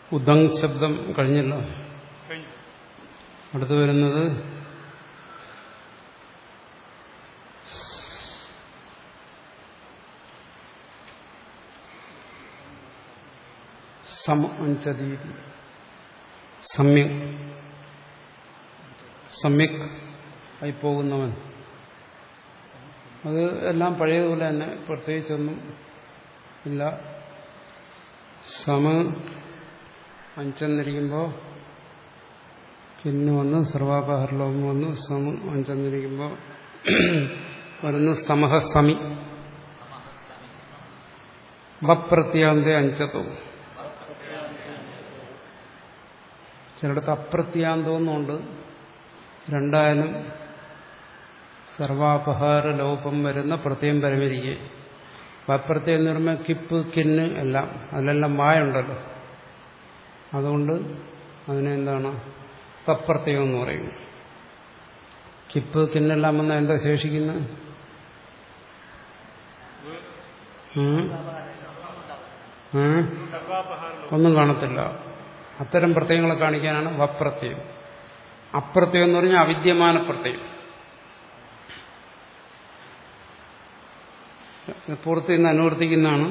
ഉദങ് ശബ്ദം കഴിഞ്ഞല്ലോ കഴിഞ്ഞു അടുത്ത് വരുന്നത് സമഞ്ചതി സമ്യക് സമ്യക് ആയി പോകുന്നവൻ അത് എല്ലാം പഴയതുപോലെ തന്നെ പ്രത്യേകിച്ചൊന്നും ഇല്ല സമ അഞ്ചെന്നിരിക്കുമ്പോൾ പിന്നെ വന്ന് സർവാപഹരലോകം വന്നു സമ അഞ്ചെന്നിരിക്കുമ്പോൾ വരുന്നു സമഹ സമി വപ്രത്യാന്ത അഞ്ചതവും ചിലയിടത്ത് അപ്രത്യാന്തമെന്നുണ്ട് രണ്ടായാലും സർവാപഹാര ലോപം വരുന്ന പ്രത്യം പരമരിക്കെ വപ്രത്യം എന്ന് പറയുമ്പോൾ കിപ്പ് കിന്ന് എല്ലാം അതിലെല്ലാം വായുണ്ടല്ലോ അതുകൊണ്ട് അതിനെന്താണ് തപ്രത്യം എന്ന് പറയും കിപ്പ് കിന്നെല്ലാം വന്നാൽ എന്താ ശേഷിക്കുന്നത് ഉം? ഉം? സർവാപഹാരം ഒന്നും കാണത്തില്ല അത്തരം പ്രത്യയങ്ങളെ കാണിക്കാനാണ് വപ്രത്യയം അപ്രത്യം എന്ന് പറഞ്ഞാൽ അവിദ്യമാന പ്രത്യയം പൂർത്തി നിന്ന് അനുവർത്തിക്കുന്നതാണ്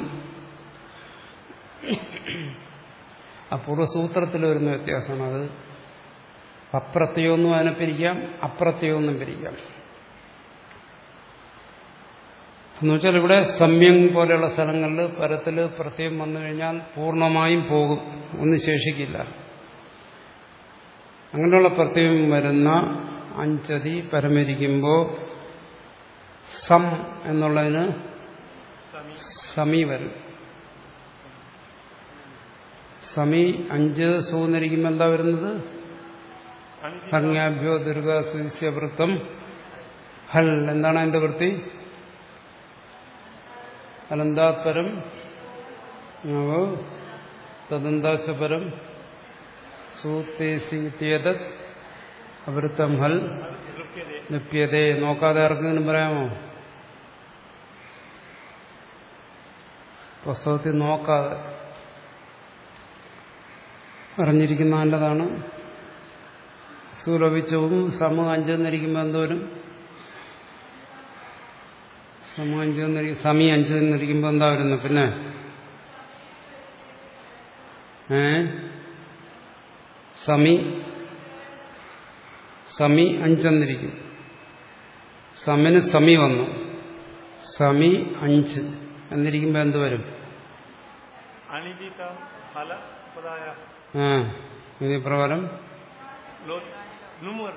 അപൂർവസൂത്രത്തിൽ വരുന്ന വ്യത്യാസമാണ് അത് അപ്രത്യയൊന്നും അതിനെ പിരിക്കാം അപ്രത്യയൊന്നും പിരിക്കാം എന്നുവെച്ചാൽ ഇവിടെ സമ്യം പോലെയുള്ള സ്ഥലങ്ങളിൽ പരത്തിൽ പ്രത്യം വന്നു കഴിഞ്ഞാൽ പൂർണ്ണമായും പോകും ഒന്നും ശേഷിക്കില്ല അങ്ങനെയുള്ള പ്രത്യം വരുന്ന അഞ്ചതി പരമരിക്കുമ്പോൾ സം എന്നുള്ളതിന് സമി വരും സമി അഞ്ച് സൂന്നിരിക്കുമ്പോൾ എന്താ വരുന്നത് അഞ്ച് സംജ്ഞാഭ്യോ ദീർഘവൃത്തം ഹൽ എന്താണ് അതിന്റെ വൃത്തി അനന്താത്പരം തദന്താശപരം സൂത്തേസിയത് അവൃത്തം ഹൽ തൃപ്യതേ നിപ്യതേ നോക്കാതെ ആർക്കെങ്കിലും പറയാമോ പുസ്തകത്തിൽ നോക്കാതെ അറിഞ്ഞിരിക്കുന്ന നല്ലതാണ് സുലഭിച്ചവും സമ അഞ്ചെന്നിരിക്കുമ്പോൾ എന്തോരും സമ അഞ്ചെന്നിരിക്കും സമി അഞ്ചെന്നിരിക്കുമ്പോൾ എന്താ വരുന്നത് പിന്നെ ഏ സമി സമി അഞ്ചെന്നിരിക്കും സമിന് സമി വന്നു സമി അഞ്ച് എന്നിരിക്കുമ്പോൾ എന്ത് വരും അനിജിത ഫല പദായ ആ ഇതേ പ്രകാരം ലോ നുമർ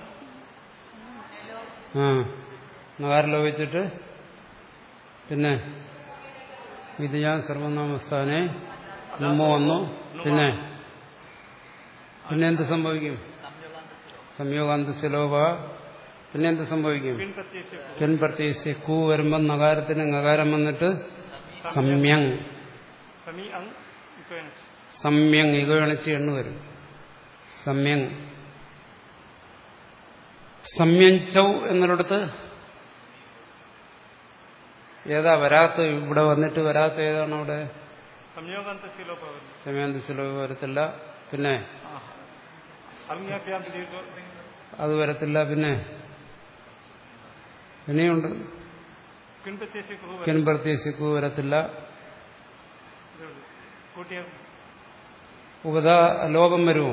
ആ നഗാരം ലോപിച്ചിട്ട് പിന്നെ ഇത് ഞാൻ സർവനാമസ്ഥാനെ നമ്മ വന്നു പിന്നെ പിന്നെ എന്ത് സംഭവിക്കും സംയോഗാന്ത ശിലോഭ പിന്നെ എന്ത് സംഭവിക്കും പിൻ പ്രത്യക്ഷ കെൻ പ്രത്യേകിച്ച് കൂ വരുമ്പം നഗാരത്തിന് നഗാരം വന്നിട്ട് സമ്യങ് സമി അങ് ഇപ്പേണ് സമ്യങ് ഇകയണിച്ച് എണ്ണു വരും സമ്യങ് സംയഞ്ചൗ എന്നിടത്ത് ഏതാ വരാത്ത ഇവിടെ വന്നിട്ട് വരാത്ത ഏതാണ് അവിടെ സംയോഗാന്ത ശിലോപവൻ സമയാന്ത ശിലോഭ വരത്തില്ല പിന്നെ അഗ്നിയാഭ്യാം ദീർഘ അത് വരത്തില്ല പിന്നെ പിന്നെയുണ്ട് പിൻ പ്രത്യക്ഷ കുഹു കെൻ പ്രത്യേകിച്ച് കൂ വരത്തില്ല കൂട്ടിയ ഉപത ലോകം വരുമോ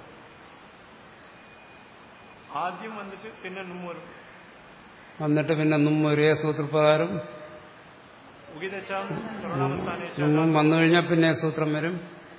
ആദ്യം വന്നിട്ട് പിന്നെ നുമ്മർ വന്നിട്ട് പിന്നെ നും ഒരേ സൂത്രപ്രകാരം ഉഗിതച്ചാം സർവനാമസ്ഥാനെ നും വന്നു കഴിഞ്ഞാൽ പിന്നെ സൂത്രം വരും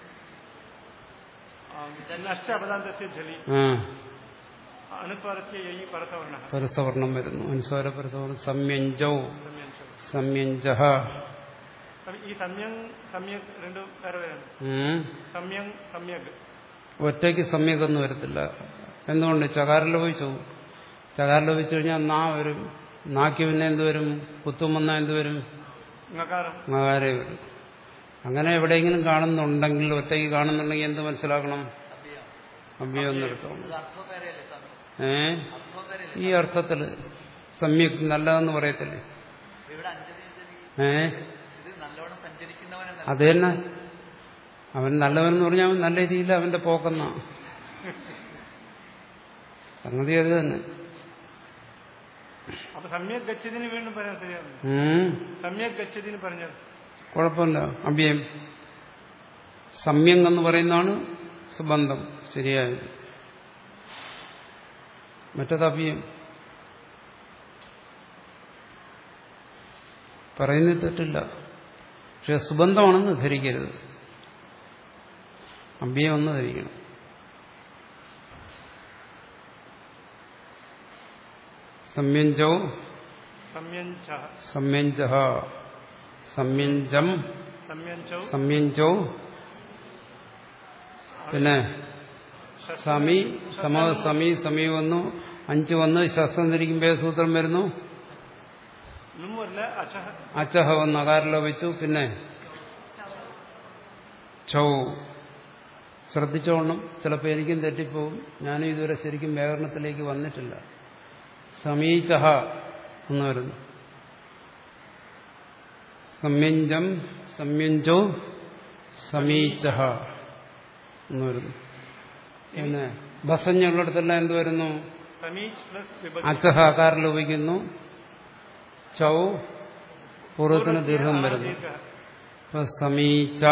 നഷ്ട അപദാന്തസ്യ ജലി ആ അനുസ്വാരസ്യ യയി പരസവർണ പരസവർണം വരുന്നു അനുസ്വാര പരസവർണം സംയഞ്ചൗ സംയഞ്ചഹ ഈ സമ്യം സമ്യക് രണ്ടും വേറെ വേറെയാണ് ഉം. സമ്യം സമ്യക് ഒറ്റയ്ക്ക് സമ്യക്കൊന്നും വരത്തില്ല എന്തുകൊണ്ട് ചകാരം ലോപിച്ചു ചകാരം ലോപിച്ചു കഴിഞ്ഞാൽ നാ വരും നാക്ക് പിന്നെ എന്ത് വരും കുത്തും വന്നാൽ എന്ത് വരും നകാരം നകാരേ വരും അങ്ങനെ എവിടെയെങ്കിലും കാണുന്നുണ്ടെങ്കിൽ ഒറ്റയ്ക്ക് കാണുന്നുണ്ടെങ്കിൽ എന്ത് മനസ്സിലാക്കണം അഭ്യം എന്നെടുക്കണം ഏ ഈ അർത്ഥത്തിൽ സമ്യക് നല്ലതെന്ന് പറയത്തില്ലേ ഇവിടെ അഞ്ചതി ഏ ഇത് നല്ലോണം സഞ്ചരിക്കുന്നവനെന്നല്ല അത് തന്നെ അവൻ നല്ലവനെന്ന് പറഞ്ഞാൽ അവൻ നല്ല രീതിയിൽ അവന്റെ പോക്കെന്ന സംഗതി അത് തന്നെ അപ്പൊ സമ്യക് ഗച്ഛതിന് വീണ്ടും പറയാൻ ശരിയാണ് ഉം. സമ്യക് ഗച്ഛതിന് പറഞ്ഞാൽ കുഴപ്പമില്ല അഭ്യം സമ്യം എന്ന് പറയുന്നതാണ് സുബന്ധം ശരിയായത് മറ്റത് അഭ്യം പറയുന്നത് തെറ്റില്ല പക്ഷെ സുബന്ധമാണെന്ന് ധരിക്കരുത് അഭ്യം ഒന്ന് ധരിക്കണം സംയഞ്ചോ സംയഞ്ച സംയഞ്ച സംയഞ്ചം സംയഞ്ചൗ സംയഞ്ചോ പിന്നെ സമി സമ സമി സമി വന്നു അഞ്ച് വന്ന് ശസ്ത്രം ധരിക്കുമ്പോൾ ഏത് സൂത്രം വരുന്നു നും വരില്ല അച്ഛ അച്ചഹ വന്ന് അകാരിലോ വെച്ചു പിന്നെ ചൗ ശ്രദ്ധിച്ചോണം ചിലപ്പോൾ എനിക്കും തെറ്റിപ്പോവും ഞാനും ഇതുവരെ ശരിക്കും വ്യാകരണത്തിലേക്ക് വന്നിട്ടില്ല സമീചഹ എന്ന് വരുന്നു സംയഞ്ചം സംയഞ്ചോ സമീചഹ എന്ന് വരുന്നു പിന്നെ ഭസഞ്ഞുള്ളിടത്തെല്ലാം എന്ത് വരുന്നു സമീച് പ്ലസ് വിഭജി അച്ചഹ അകാരം ലോപിക്കുന്നു ചൗ പൂർവ്വത്തിന് ദീർഘം വരുന്നു ദീർഘ. ഇപ്പൊ സമീച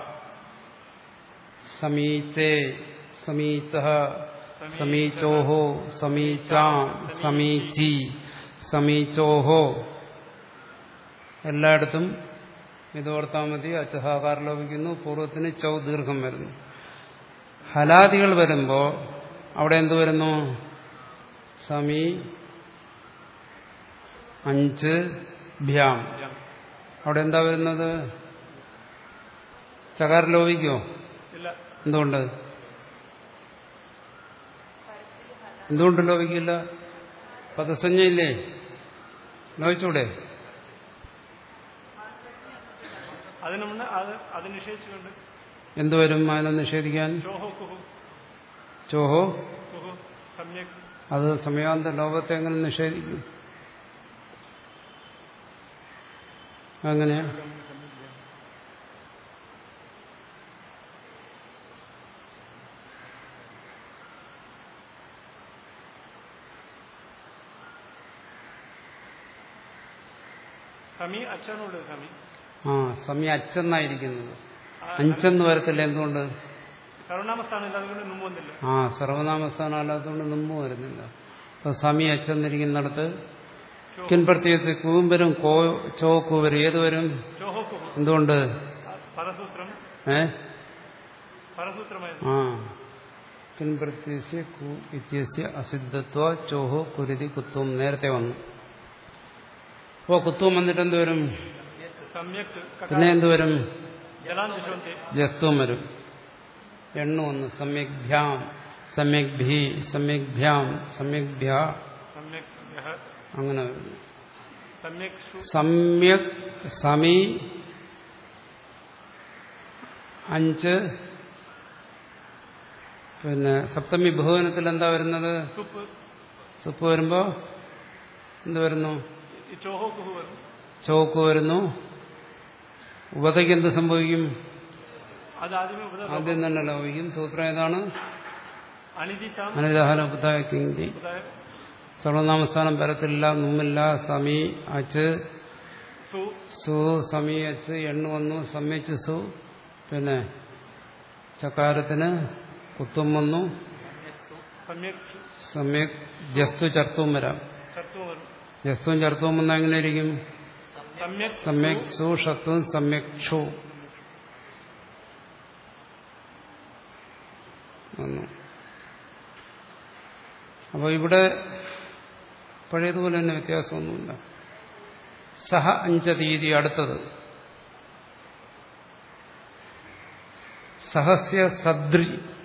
സമീചേ സമീച സമീചോഹോ സമീചാം സമീചി സമീചോഹോ എല്ലായിടത്തും ഇതോർത്താൽ മതി അച്ചഹാകാരം ലോപിക്കുന്നു പൂർവ്വത്തിന് ചൗ ദീർഘം വരുന്നു ഹലാദികൾ വരുമ്പോ അവിടെ എന്ത് വരുന്നു സമി അഞ്ച് ഭ്യാം അവിടെ എന്താ വരുന്നത് ചകാരം ലോപിക്കോ ഇല്ല എന്തുകൊണ്ട് എന്തുകൊണ്ട് ലോപിക്കില്ല പദസഞ്ജയില്ലേ ലോപിച്ചൂടെ അതിന് മുന്നേ അത് അത് നിഷേധിച്ചുകൊണ്ട് എന്തുവരും അതിനെ നിഷേധിക്കാൻ ചോഹോ കുഹു ചോഹോ കുഹു സമ്യക് അത് സമയാന്ത ലോകത്തെ എങ്ങനെ നിഷേധിക്കും അങ്ങനെയാ സമി അച്ഛനുള്ളത് സമി ആ സമയ അച്ചെന്നായിരിക്കുന്നത് ആ, അഞ്ചെന്ന് വരത്തില്ല എന്തുകൊണ്ട് സർവനാമസ്ഥാനം അതുകൊണ്ട് നും വന്നില്ല ആ സർവനാമസ്ഥാനം അല്ലാത്തതുകൊണ്ട് നമ്മു വരുന്നില്ല അപ്പൊ സമി അച്ചെന്നിരിക്കുന്നിടത്ത് ചോ- കിൻപ്രത്യയത്തിൽ കൂമ്പരും കോ ചോ കൂവരും ഏത് വരും ചോഹോ കുഹു എന്തുകൊണ്ട് ആ, പരസൂത്രം ഏ പരസൂത്രമായിരുന്നു ആ കിൻപ്രത്യസ്യ കു ഇത്യസ്യ അസിദ്ധത്വ ചോഹോ കുരുതി കുത്തും നേരത്തെ വന്നു അപ്പോ കുത്തും വന്നിട്ട് എന്ത് വരും സമ്യക് പിന്നെ എന്ത് വരും ജലാന്തിശോന്തി ജസ്ത്വം വരും എണ്ണു വന്നു സമ്യക് ഭ്യാം സമ്യക് ഭീ സമ്യക് ഭ്യാം സമ്യക് ഭ്യാ സമ്യക് യഹ അങ്ങനെ വരുന്നു സമ്യക് സു സമ്യക് സമി അഞ്ച് പിന്നെ സപ്തമി ബഹുവനത്തിൽ എന്താ വരുന്നത് സുപ്പ് സുപ്പ് വരുമ്പോ എന്ത് വരുന്നു ഈ ചോഹോ കുഹു വരും ചോക്ക് വരുന്നു ഉപതയ്ക്ക് എന്ത് സംഭവിക്കും അത് ആദ്യമേ ഉപത ആദ്യം തന്നെ ലോപിക്കും സൂത്രം ഏതാണ് അനിതിത്താം അനിദാഹന ഉപതാക്കിങ്കി ഉപതായ സർവനാമസ്ഥാനം പരത്തില്ല നുമ്മില്ല സമി അച്ച് സു സു സമി അച്ച് എണ്ണു വന്നു സമ്യച്ച് സു പിന്നെ ചക്കാരത്തിന് കുത്തും വന്നു സമ്യക് സു സമ്യക് ജസ്തു ചർത്തും വരാം ചത്വം വരും ജസ്തുവും ചർത്തും വന്നാൽ എങ്ങനെ ഇരിക്കും സമ്യക് സമ്യക് സു ഷത്വം സമ്യക് ക്ഷു വന്നു അപ്പോൾ ഇവിടെ പഴയതുപോലെ തന്നെ വ്യത്യാസമൊന്നുമില്ല സഹ അഞ്ചതീതി അടുത്തത് സഹസ്യ സദ്രി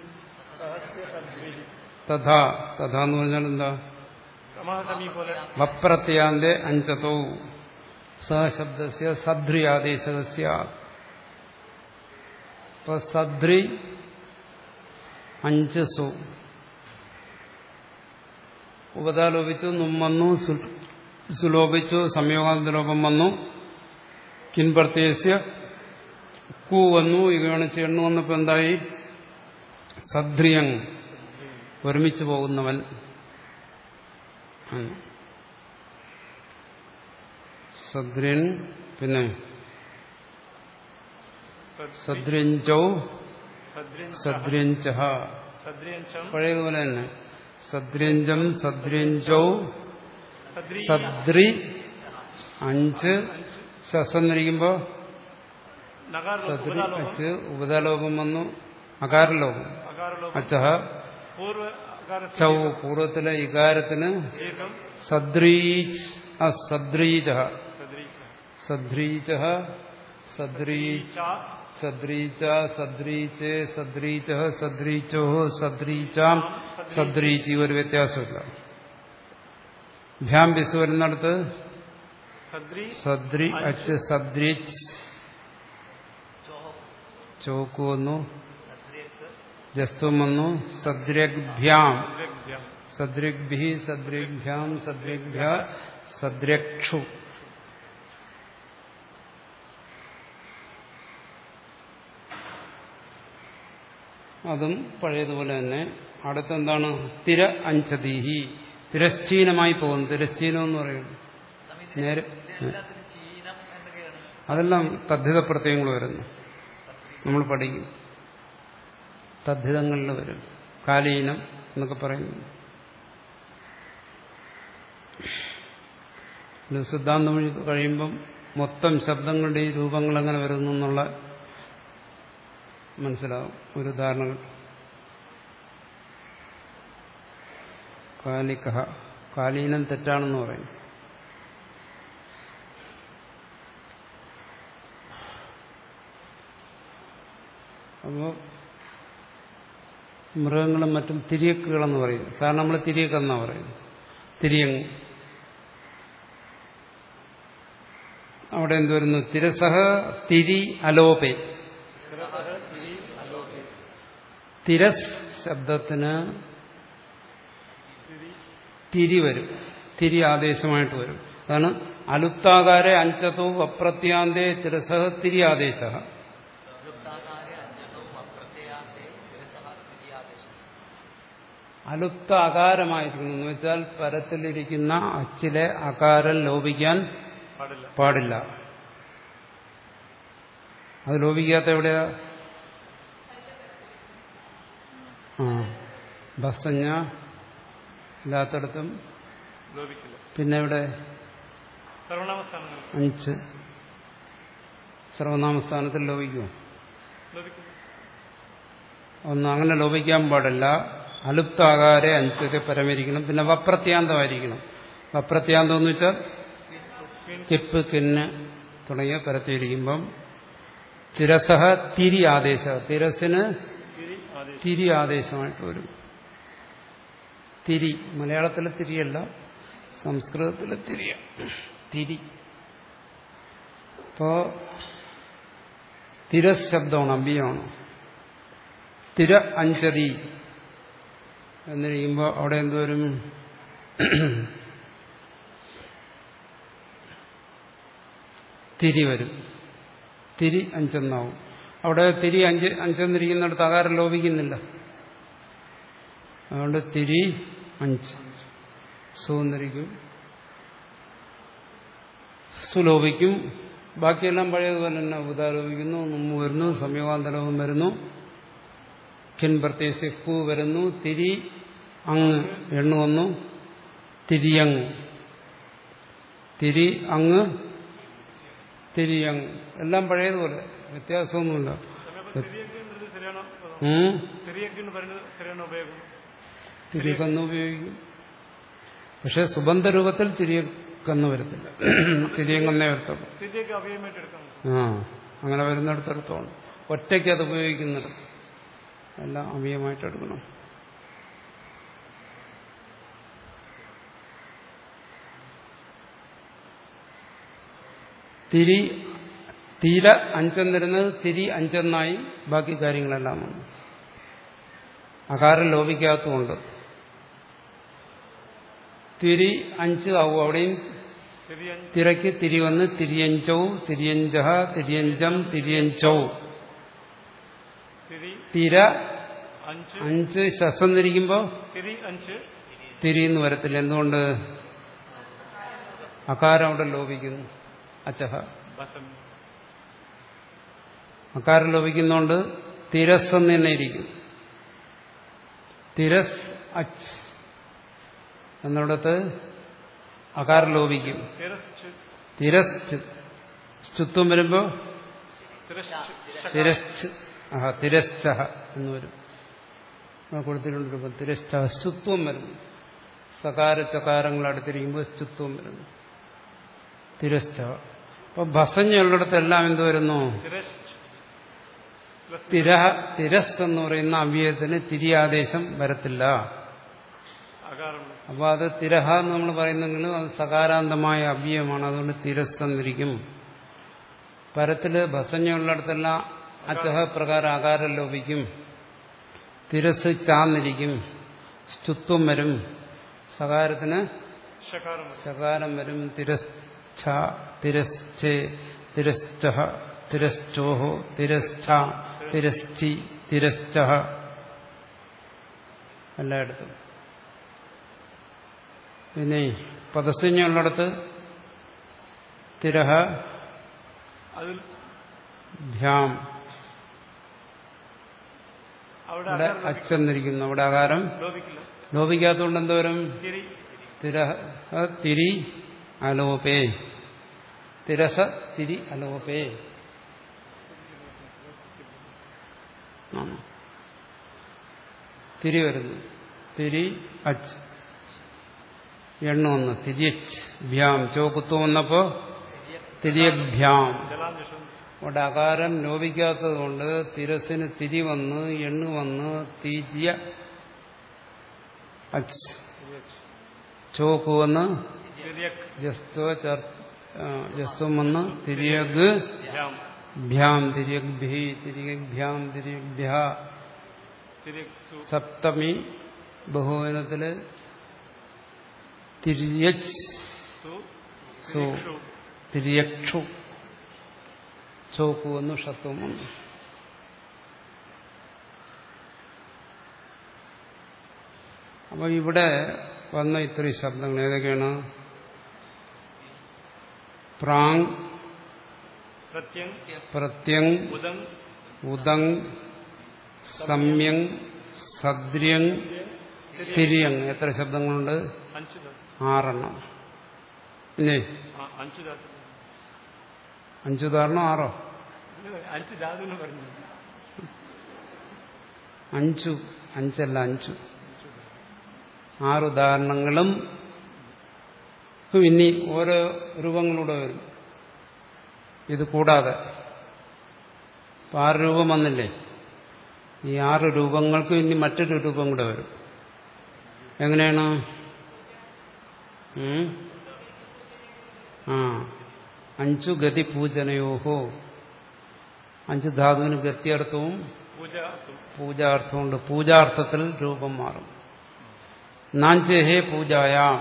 തഥാ തഥാ എന്ന് പറഞ്ഞാൽ എന്താ സമാസമി പോലെ വപ്രത്യാന്തെ അഞ്ചതോ സഹശബ്ദസ്യ സദ്രി ആദേശസ്യ ഇപ്പൊ സദ്രി അഞ്ച് സു ഉപതാലോപിച്ചു നും വന്നു സു- സുലോപിച്ചു സംയോഗാന്തലോപം വന്നു കിൻപ്രത്യസ്യ കു വന്നു ഇകണിച്ച് എണ്ണു വന്നപ്പോ എന്തായി സദ്രിയങ് ഒരുമിച്ച് പോകുന്നവൻ ആണ്. സദ്ര്യൻ പിന്നെ സദ്ര്യഞ്ചൗ സദ്ര്യഞ്ച സദ്രിയഞ്ചം പഴയതുപോലെ തന്നെ സദ്ര്യഞ്ചം സദ്ര്യഞ്ചൗ സദ്രി സദ്രി അഞ്ച് ശസ്ന്നിരിക്കുമ്പോ നഗാർ സദ്രി ഉപതാലോകം അച്ച് ഉപതാലോകം വന്നു അകാരലോകം അകാരലോകം അച്ചഹ പൂർവ അകാര ചൗ പൂർവ്വത്തിലെ ഇകാരത്തിന് ഏകം സദ്രീജ് ആ സദ്രീജ സദ്രി സദ്രീജ സദ്രീജ് ച സദ്രീച സദ്രീചേ സദ്രീച സദ്രീചോ സദ്രീചാം സദ്രീചി ഒരു വ്യത്യാസമില്ല ഭ്യാം ബിസ് വരുന്നിടത്ത് സദ്രി സദ്രി അച്ച് സദ്രിച്ച് ചോക്ക് വന്നു ജസ്ത്വം വന്നു സദ്രഗ്ഭ്യാം സദ്രഗ്ഭ്യം സദ്രിഗ്ഭി സദ്രിഗ്ഭ്യാം സദ്രിഗ്ഭ്യ സദ്രക്ഷു അതും പഴയതുപോലെ തന്നെ അടുത്തെന്താണ് തിര അഞ്ചതീഹി തിരശ്ചീനമായി പോകുന്നു തിരശ്ചീനം എന്ന് പറയുന്നു നേരെ അതെല്ലാം തദ്ധിത പ്രത്യയങ്ങൾ വരുന്നു നമ്മൾ പഠിക്കും തദ്ധിതങ്ങളിൽ വരും കാലീനം എന്നൊക്കെ പറയുന്നു ഇത് സിദ്ധാന്തം വഴി കഴിയുമ്പം മൊത്തം ശബ്ദങ്ങളുടെ ഈ രൂപങ്ങൾ എങ്ങനെ വരുന്നു എന്നുള്ള മനസ്സിലാവും ഒരു ഉദാഹരണം കാലിക കാലീനം തെറ്റാണെന്ന് പറയും അപ്പോൾ മൃഗങ്ങളും മറ്റും തിരിയക്കുകളെന്ന് പറയും സാധാരണ നമ്മൾ തിരിയക്കെന്നാ പറയുന്നത് തിരിയങ് അവിടെ എന്ത് വരുന്നു തിരസഹ തിരി അലോപേ തിരസ് ശബ്ദത്തിന് തിരി വരും തിരി ആദേശമായിട്ട് വരും അതാണ് അലുപ്താകാരെ അഞ്ചതോ അപ്രത്യാന്തേ തിരസഹ തിരി ആദേശ അലുപ്ത അകാരമായിരിക്കുന്നു എന്ന് വെച്ചാൽ പരത്തിലിരിക്കുന്ന അച്ചിലെ അകാരം ലോപിക്കാൻ പാടില്ല പാടില്ല അത് ലോപിക്കാത്ത എവിടെയാ ആ ബസ്സഞ്ഞ ഇല്ലാത്തടത്തും ലോപിക്കില്ല പിന്നെ ഇവിടെ സർവനാമസ്ഥാനങ്ങൾ അഞ്ച് സർവനാമസ്ഥാനത്തിൽ ലോപിക്കുമോ ലോപിക്കില്ല ഒന്നും അങ്ങനെ ലോപിക്കാൻ പാടില്ല അലുപ്താകാരെ അഞ്ചൊക്കെ പരമിരിക്കണം പിന്നെ വപ്രത്യാന്തമായിരിക്കണം വപ്രത്യാന്തം എന്ന് വെച്ചാൽ കിപ്പ് കിന്ന് തുടങ്ങിയ പരത്തിയിരിക്കുമ്പം തിരസഹ തിരി ആദേശ തിരസിന് തിരി ആദേശം തിരി ആദേശമായിട്ട് വരും തിരി മലയാളത്തിലെ തിരിയല്ല സംസ്കൃതത്തിലെ തിരിയ തിരി അപ്പോ തിരസ് ശബ്ദമാണ് അമ്പിയാണ് തിര അഞ്ചതി എന്നിരിക്കുമ്പോൾ അവിടെ എന്തോരും തിരി വരും തിരി അഞ്ചെന്നാവും അവിടെ തിരി അഞ്ച് അഞ്ചെന്നിരിക്കുന്നിടത്ത് അകാരം ലോപിക്കുന്നില്ല അതുകൊണ്ട് തിരി അഞ്ച് സുന്നിരിക്കും സുലോപിക്കും ബാക്കിയെല്ലാം പഴയതുപോലെ തന്നെ ഉപതാലോപിക്കുന്നു മുമ്പ് വരുന്നു സംയോഗാന്തരവും വരുന്നു കിൻ പ്രത്യേകിച്ച് കു വരുന്നു തിരി അങ്ങ് എണ്ണു വന്നു തിരിയങ് തിരി അങ്ങ് തിരിയങ് എല്ലാം പഴയതുപോലെ വ്യത്യാസമൊന്നുമില്ല തിരിയൊക്കെ എന്നത് ശരിയാണോ ഉം. തിരിയൊക്കെ എന്ന് പറയുന്നത് ശരിയാണോ ഉപയോഗം തിരികന്ന് ഉപയോഗിക്കും പക്ഷെ സുബന്ധ രൂപത്തിൽ തിരികന്ന് വരത്തില്ല തിരിയങ്ങന്നേ വരത്തുള്ളൂ തിരിയൊക്കെ അവയമായിട്ട് എടുക്കാൻ പറ്റും ആ അങ്ങനെ വരുന്നിടത്തെടുത്തോളം ഒറ്റയ്ക്ക് അത് ഉപയോഗിക്കുന്നത് എല്ലാം അമിയമായിട്ട് എടുക്കണം തിരി തീര അഞ്ചെന്നിരുന്നത് തിരി അഞ്ചെന്നായി ബാക്കി കാര്യങ്ങളെല്ലാം വന്നു അകാരം ലോപിക്കാത്തതുകൊണ്ട് തിരി അഞ്ച് ആവും അവിടെയും തിരിയഞ്ച് തിരക്ക് തിരി വന്ന് തിരിയഞ്ചൗ തിരിയഞ്ചഹ തിരിയഞ്ചം തിരിയഞ്ചൗ തിരി തിര അഞ്ച് അഞ്ച് ശസം തിരിക്കുമ്പോ തിരി അഞ്ച് തിരിന്ന് വരത്തില്ല എന്തുകൊണ്ട് അകാരം അവിടെ ലോപിക്കുന്നു അച്ചഹ ബസം അകാരം ലോപിക്കുന്നോണ്ട് തിരസ് എന്ന് തന്നെ ഇരിക്കും തിരസ് അച്ച് എന്നിടത്ത് അകാരം ലോപിക്കും തിരച്ച് തിരസ് സ്തുത്വം വരുമ്പോ തിരച്ച് തിരശ്ച് ആഹ തിരശ്ചഹ എന്ന് വരും ആ കൊടുത്തിട്ടുണ്ട് തിരശ്ച സ്തുത്വം വരുന്നു സകാര ചകാരങ്ങൾ അടുത്തിരിക്കുമ്പോൾ സ്തുത്വം വരുന്നു തിരശ്ച അപ്പൊ ഭസഞ്ഞുള്ളിടത്തെല്ലാം എന്ത് വരുന്നു തിരച്ച് പ്ലസ് തിര തിരസ് എന്ന് പറയുന്ന അവ്യയത്തിന് തിരിയാദേശം വരത്തില്ല അകാരം അപ്പൊ അത് തിരഹ എന്ന് നമ്മൾ പറയുന്നെങ്കിലും അത് സകാരാന്തമായ അവ്യയമാണ് അതുകൊണ്ട് തിരസ് എന്നിരിക്കും പരത്തില് ഭസഞ്ഞുള്ളിടത്തെല്ലാം അച്ചഹ പ്രകാരം ആകാരം ലോപിക്കും തിരസ് ചാന്നിരിക്കും സ്തുത്വം വരും സകാരത്തിന് ഷകാരം സകാരം വരും തിരശ്ച തിരശ്ചേ തിരശ്ച തിരശ്ചോഹോ തിരശ്ച തിരശ്ചി തിരശ്ച എല്ലായിടത്തും പിന്നെ പദസഞ്ജുള്ളിടത്ത് തിരഹ അതിൽ ഭ്യാം അവിടെ അവിടെ അകാരം അച്ചെന്നിരിക്കുന്നു അവിടെ ആകാരം ലോപിക്കില്ല ലോപിക്കാത്തതുകൊണ്ട് എന്തോരും തിരി തിരഹ തിരി അലോപേ തിരസ തിരി അലോപേ ആണ്. തിരി വരുന്നു തിരി അച്ച് എണ്ണ വന്നു തിരിയച്ച് ഭ്യാം ചോക്കുത്വം വന്നപ്പോ തിരിയഭ്യാം ജലാഞ്ജഷം അവിടെ അകാരം ലോപിക്കാത്തത് കൊണ്ട് തിരസിന് തിരി വന്ന് എണ്ണു വന്ന് തിരിയ അച്ച് തിരിയച്ച് ചോക്ക് വന്ന് തിരിയക് ജസ്ത്വ ചർ- ആ, ജസ്ത്വം വന്ന് തിരിയഗ് ഭ്യാം ഭ്യാം തിരിയഗ്ഭി തിരിയഗ്ഭ്യാം തിരിയഗ്ഭ്യ തിരിയക്സു സപ്തമി ബഹുവനത്തില് തിരിയച്ച് സു സു തിരിക്ഷു തിരിയക്ഷു ചോക്ക് വന്നു ഷത്വം വന്നു അപ്പൊ ഇവിടെ വന്ന ഇത്രയും ശബ്ദങ്ങൾ ഏതൊക്കെയാണ് പ്രാങ് പ്രത്യങ് പ്രത്യങ് ഉദങ് ഉദങ് സംയങ് സദ്ര്യങ് തിരിയങ് എത്ര ശബ്ദങ്ങളുണ്ട് അഞ്ച് ധാതു ആറെണ്ണം ഇല്ലേ ആ, അഞ്ച് ധാതു അഞ്ചു ഉദാഹരണം ആറോ അഞ്ച് ധാതു എന്ന് പറഞ്ഞു അഞ്ചു അഞ്ചല്ല അഞ്ചു ആറ് ഉദാഹരണങ്ങളും ഇനി ഓരോ രൂപങ്ങളൂടെ വരും ഇത് കൂടാതെ ഇപ്പൊ ആറ് രൂപം വന്നില്ലേ ഈ ആറ് രൂപങ്ങൾക്ക് ഇനി മറ്റൊരു രൂപം കൂടെ വരും എങ്ങനെയാണ് ഉം? ആ അഞ്ചു ഗതി പൂജനയോഹോ അഞ്ച് ധാതുവിന് ഗത്യർത്ഥവും പൂജ പൂജാർത്ഥമുണ്ട് പൂജാർത്ഥത്തിൽ രൂപം മാറും നാഞ്ചേഹേ പൂജായാം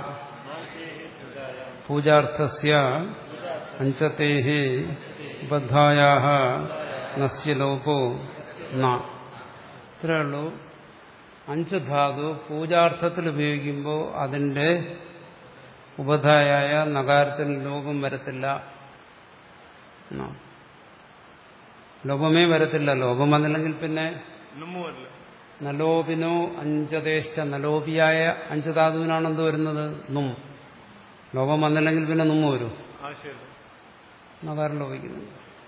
പൂജാർത്ഥസ്യ അഞ്ചത്തേഹേ ബദ്ധായാ നസ്യ ലോപോ ന ഇത്രയേ ഉള്ളൂ അഞ്ച് ധാതു പൂജാർത്ഥത്തിൽ ഉപയോഗിക്കുമ്പോൾ അതിന്റെ ഉപധായായ നഗാരത്തിന് ലോകം വരത്തില്ല എന്നാണ്. ലോപമേ വരത്തില്ല ലോപം വന്നില്ലെങ്കിൽ പിന്നെ നുമ്മു വരില്ല നലോപിനോ അഞ്ചതേഷ്ട നലോപിയായ അഞ്ച് ധാതുവിനാണ് എന്ത് വരുന്നത് നും ലോകം വന്നില്ലെങ്കിൽ പിന്നെ നുമ്മ വരും ആശയമില്ല നകാരം ലോപിക്കുന്നുണ്ട്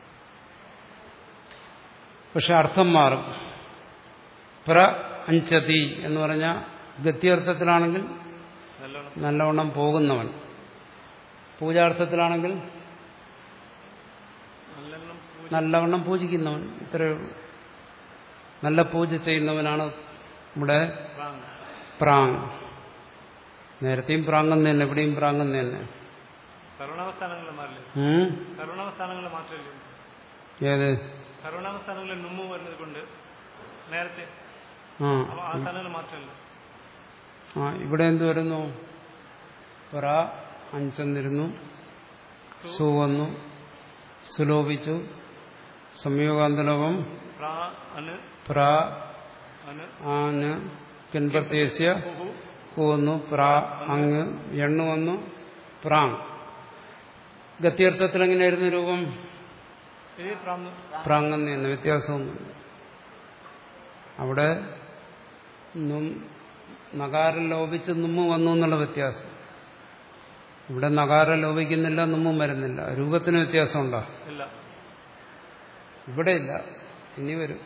പക്ഷെ അർത്ഥം മാറും പ്ര അഞ്ചതി എന്ന് പറഞ്ഞാൽ ഗത്യർത്ഥത്തിലാണെങ്കിൽ നല്ലോണം നല്ലവണ്ണം പോകുന്നവൻ പൂജാർത്ഥത്തിലാണെങ്കിൽ നല്ലോണം പൂജ നല്ലവണ്ണം പൂജിക്കുന്നവൻ ഇത്രയേ ഉള്ളൂ നല്ല പൂജ ചെയ്യുന്നവനാണ് ഇവിടെ പ്രാങ് പ്രാങ് നേരത്തെയും പ്രാങ്ങുന്ന തന്നെ ഇവിടെയും പ്രാങ്ങുന്ന തന്നെ കരുണാവസ്ഥാനങ്ങളിൽ മാറില്ല ഉം? കരുണാവസ്ഥാനങ്ങളിൽ മാത്രമല്ലേ ഏത് കരുണാവസ്ഥാനങ്ങളിൽ നുമ്മു വരുന്നത് കൊണ്ട് നേരത്തെ ആ അപ്പൊ ആ സ്ഥാനങ്ങളിൽ മാത്രമല്ല ആ ഇവിടെ എന്ത് വരുന്നു പ്ര അഞ്ചെന്നിരുന്നു സു വന്നു സുലോപിച്ചു സംയോഗാന്തലോപം പ്രാ അന് പ്രാ അന് ആന് പിൻപ്രത്യേശ്യ കുഹു കു വന്നു പ്രാ അങ്ങ് എണ്ണു വന്നു പ്രാങ് ഗത്യർത്ഥത്തിൽ എങ്ങനെയായിരുന്നു രൂപം ഇത് പ്രാന്ന് പ്രാങ്ങെന്ന് തന്നെ വ്യത്യാസമൊന്നുമില്ല അവിടെ നും നകാരം ലോപിച്ച് നുമ്മ് വന്നു എന്നുള്ള വ്യത്യാസം ഇവിടെ നകാരം ലോപിക്കുന്നില്ല നുമ്മും വരുന്നില്ല രൂപത്തിന് വ്യത്യാസമുണ്ടോ ഇല്ല ഇവിടെ ഇല്ല ഇനി വരും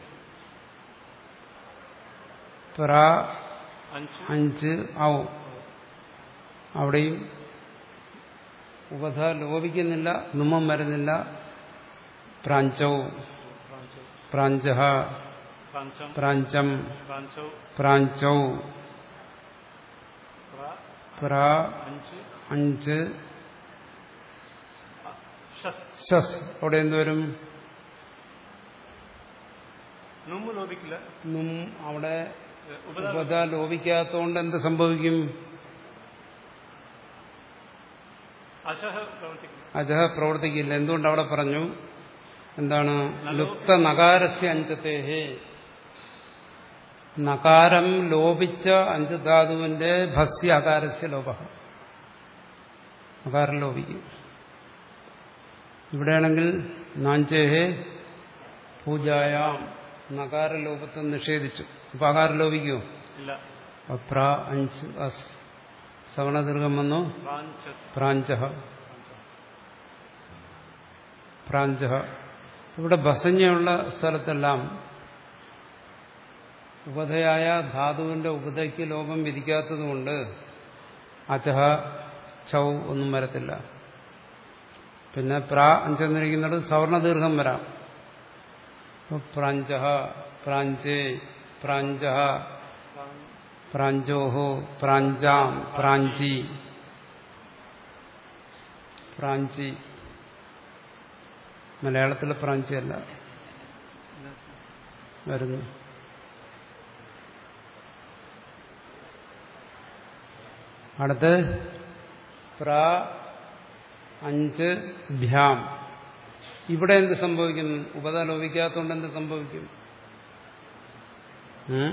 പ്രാ അഞ്ച് അഞ്ച് ആവും അവിടെയും ഉപധ ലോപിക്കുന്നില്ല നുമ്മം വരുന്നില്ല പ്രാഞ്ചവും പ്രാഞ്ചോ പ്രാഞ്ച പ്രാഞ്ചം പ്രാഞ്ചം പ്രാഞ്ചോ പ്രാഞ്ചൗ പ്രാ പ്രാ അഞ്ച് അഞ്ച് ഷസ് ശസ് അവിടെ എന്തുവരും നുമ്മ് ലോപിക്കില്ല നും അവിടെ ഏ, ഉപദ ഉപധ ലോപിക്കാത്തതുകൊണ്ട് എന്ത് സംഭവിക്കും അശഹ പ്രവർത്തിക്കില്ല അജഹ പ്രവർത്തിക്കില്ല എന്തുകൊണ്ട് അവിടെ പറഞ്ഞു എന്താണ് ലുപ്ത നകാരസ്യ അഞ്ചത്തേഹേ നകാരം ലോപിച്ച അഞ്ച് ധാതുവിന്റെ ഭസ്യ അകാരസ്യ ലോപ അകാരം ലോപിക്കും ഇവിടെയാണെങ്കിൽ നാഞ്ചേഹേ പൂജായാം നകാര ലോപത്തെ നിഷേധിച്ചു അപ്പൊ അകാരം ലോപിക്കുമോ ഇല്ല പ്ര അഞ്ച് അസ് സവർണദീർഘം വന്നു പ്രാഞ്ചസ് പ്രാഞ്ച പ്രാഞ്ച ഇവിടെ ബസഞ്ഞയുള്ള സ്ഥലത്തെല്ലാം ഉപധയായ ധാതുവിന്റെ ഉപതയ്ക്ക് ലോപം വിധിക്കാത്തതുകൊണ്ട് അചഹ ഛൗ ഒന്നും വരത്തില്ല പിന്നെ പ്രാ അഞ്ചെന്നിരിക്കുന്നത് സവർണദീർഘം വരാം പ്രാഞ്ച പ്രാഞ്ചേ പ്രാഞ്ച പ്രാഞ്ചോഹോ പ്രാഞ്ചാം പ്രാഞ്ചി പ്രാഞ്ചി മലയാളത്തിലെ പ്രാഞ്ചി അല്ല വരുന്നു അടുത്ത് പ്ര അഞ്ച് ഭ്യാം ഇവിടെ എന്ത് സംഭവിക്കും ഉപത ലോപിക്കാത്തതുകൊണ്ട് എന്ത് സംഭവിക്കും ഉം?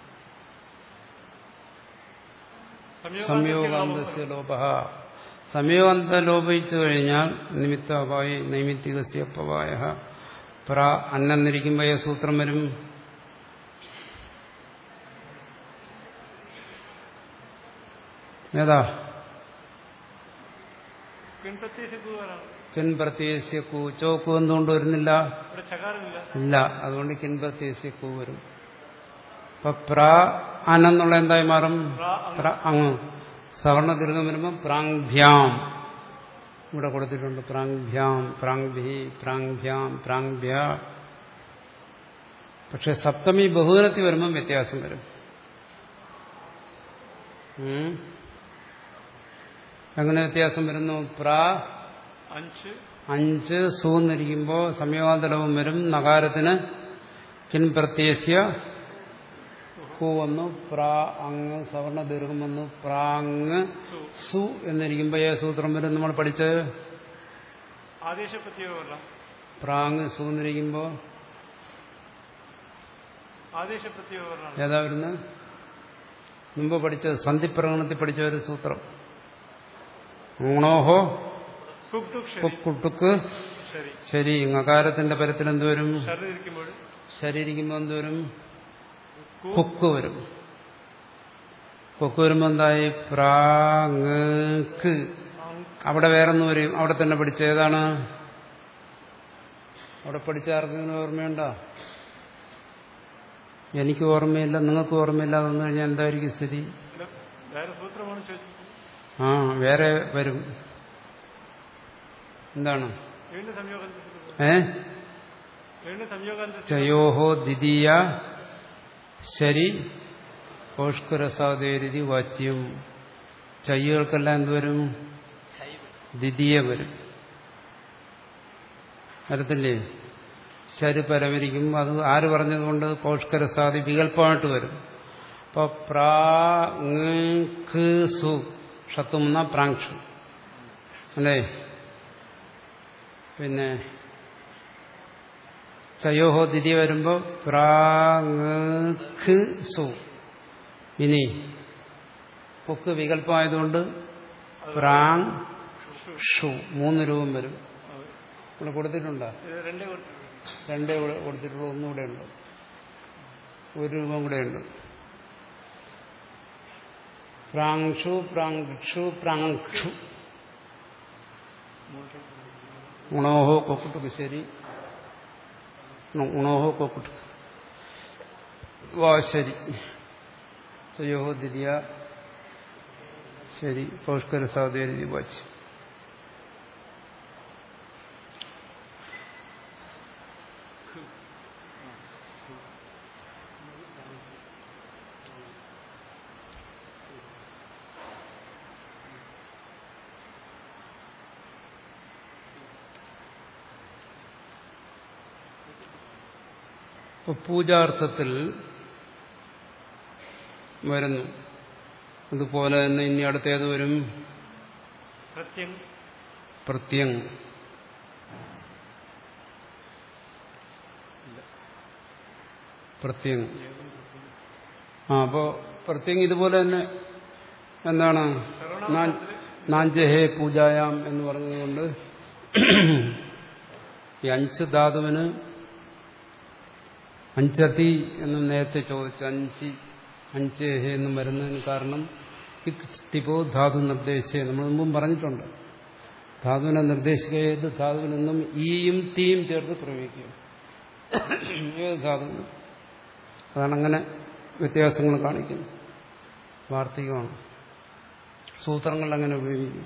സംയോഗാന്തസ്യ ലോപ സംയോഗാന്ത ലോപിച്ചു കഴിഞ്ഞാൽ നിമിത്ത അപായ നൈമിത്തികസ്യ അപവായ പ്ര അന്നെന്നിരിക്കുമ്പോൾ ഏ സൂത്രം വരും ഏതാ പിൻപ്രത്യേകിച്ച് വരാണ് കിൻ പ്രത്യേകിച്ച് കൂ ചോക്ക് എന്തുകൊണ്ട് വരുന്നില്ല ഇവിടെ ചകാരമില്ല ഇല്ല അതുകൊണ്ട് കിൻ പ്രത്യേകിച്ച് കൂ വരും അപ്പൊ പ്ര അനെന്നുള്ള എന്തായി മാറും പ്രാ അങ് പ്ര അങ്ങ് സവർണ ദീർഘം വരുമ്പോൾ പ്രാങ്ഭ്യാം ഇവിടെ കൊടുത്തിട്ടുണ്ട് പ്രാങ്ഭ്യാം പ്രാങ്ഭി പ്രാങ്ഭ്യാം പ്രാങ്ഭ്യ പക്ഷെ സപ്തമി ബഹുജനത്തിൽ വരുമ്പം വ്യത്യാസം വരും ഉം. എങ്ങനെ വ്യത്യാസം വരുന്നു പ്രാ അഞ്ച് അഞ്ച് സൂന്നിരിക്കുമ്പോൾ സംയോഗാന്തരവും വരും നഗാരത്തിന് കിൻ പ്രത്യേശ്യ കു വന്നു പ്രാ അങ്ങ് സവർണ ദീർഘം വന്നു പ്രാങ് സു സു എന്നിരിക്കുമ്പോൾ ഏ സൂത്രം വരും നമ്മൾ പഠിച്ചത് ആദേശ പ്രത്യേക വരണം പ്രാങ് സു എന്നിരിക്കുമ്പോൾ ആദേശ പ്രത്യേക വരണം ഏതാ വരുന്നത് മുമ്പ് പഠിച്ചത് സന്ധിപ്രകടനത്തിൽ പഠിച്ച ഒരു സൂത്രം ഊണോഹോ കുക് ടുക് ശരി കുട്ടുക്ക് ശരി ശരി ngകാരത്തിന്റെ പരത്തിൽ എന്തുവരും ശരീരിക്കുമ്പോൾ ശരീരിക്കുമ്പോൾ എന്തുവരും കു കുക്ക് വരും കുക്ക് വരുമ്പോൾ എന്തായി പ്രാങ് അങ് അവിടെ വേറൊന്നും വരും അവിടെ തന്നെ പഠിച്ച ഏതാണ് അവിടെ പഠിച്ച ആർക്കെങ്കിലും ഓർമ്മയുണ്ടോ എനിക്ക് ഓർമ്മയില്ല നിങ്ങൾക്ക് ഓർമ്മയില്ല അതെന്ന് കഴിഞ്ഞാൽ എന്തായിരിക്കും സ്ഥിതി ഇല്ല, വേറെ സൂത്രമാണ് ചോദിച്ചത് ആ വേറെ വരും എന്താണ് വീണ്ടും സംയോഗാന്ത ഏ വീണ്ടും സംയോഗാന്ത ചയോഹോ ദ്വിതീയ ശരി കോഷ്കുരസാദേരി വാച്യം ചയ്യുകൾക്കെല്ലാം എന്തുവരും ദ്വിതീയ വരും വരത്തില്ലേ ശരി പരമരിക്കും അത് ആര് പറഞ്ഞതുകൊണ്ട് പൗഷ്കരസാദി വികല്പമായിട്ട് വരും അപ്പൊ പ്രാങ് സു ഷത്തും പ്രാങ്ഷു അല്ലേ പിന്നെ ചയോഹോ ദിതി വരുമ്പോൾ പ്രാങ് സു ഇനി പൊക്ക് വികല്പമായതുകൊണ്ട് പ്രാങ് ഷു മൂന്ന് രൂപം വരും ഇവിടെ കൊടുത്തിട്ടുണ്ടോ ഇത് രണ്ടേ കൊടുത്തു രണ്ടേ ഇവിടെ കൊടുത്തിട്ടുള്ളൂ ഒന്നുകൂടെ ഉണ്ട് ഒരു രൂപം കൂടെ ഉണ്ട് പ്രാങ്ഷു പ്രാങ്ക്ഷു പ്രാങ്ക്ഷു ഉണോഹോ കൊക്കുട്ടുക്ക് ശരി ഉണോഹോ കൊക്കുട്ടു വാ ശരി ചയോഹോ ദിദിയ ശരി പൗഷ്കര സാധുരി വാച്ച് ഇപ്പൊ പൂജാർത്ഥത്തിൽ വരുന്നു അതുപോലെ തന്നെ ഇനി അടുത്തേത് വരും പ്രത്യം പ്രത്യങ് പ്രത്യങ് ആ അപ്പോ പ്രത്യങ് ഇതുപോലെ തന്നെ എന്താണ് നാൻ- നാഞ്ചഹേ പൂജായാം എന്ന് പറഞ്ഞതുകൊണ്ട് ഈ അഞ്ച് ധാതുവിന് അഞ്ചതി എന്നും നേരത്തെ ചോദിച്ചു അഞ്ചി അഞ്ചേഹേ എന്നും വരുന്നതിന് കാരണം തിപ്പോ ധാതു നിർദ്ദേശിച്ചേ നമ്മൾ മുമ്പും പറഞ്ഞിട്ടുണ്ട് ധാതുവിനെ നിർദ്ദേശിക്കുക ഏത് ധാതുവിൽ നിന്നും ഈയും തീയും ചേർത്ത് പ്രയോഗിക്കും ഏത് ധാതുവിനും അതാണ് അങ്ങനെ വ്യത്യാസങ്ങൾ കാണിക്കുന്നത് വാർത്തികമാണ് സൂത്രങ്ങൾ അങ്ങനെ ഉപയോഗിക്കും